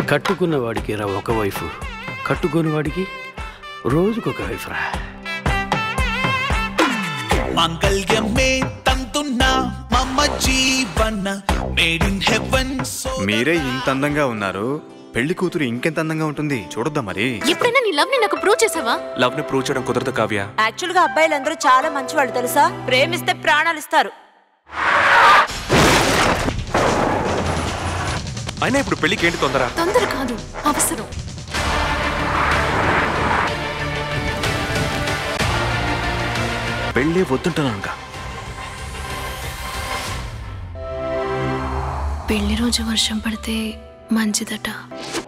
కట్టుకున్న వాడికి రా ఒక వైఫ్ కట్టుకోని వాడికి రోజుకొక వైఫ్ రా మాంగళ్యమే తంతున్నా మమ జీవన మేడ్ ఇన్ హెవెన్ సో మీరే ఇంత అందంగా ఉన్నారు పెళ్లి కూతురు ఇంకెంత అందంగా ఉంటుంది చూడొద్దా మరి ఎప్పుడైనా నీ లవ్ ని నాకు ప్రూవ్ చేసావా లవ్ ని ప్రూవ్ చేయడం కుదరదు కావ్య యాక్చువల్ గా అబ్బాయిలందరూ చాలా మంచివాళ్ళు తెలుసా ప్రేమిస్తే ప్రాణాలు ఇస్తారు అయినా ఇప్పుడు పెళ్లికి ఏంటి తొందర తొందర కాదు అవసరం పెళ్ళి వద్దుంటున్నాను ఇంకా పెళ్లి రోజు వర్షం పడితే మంచిదట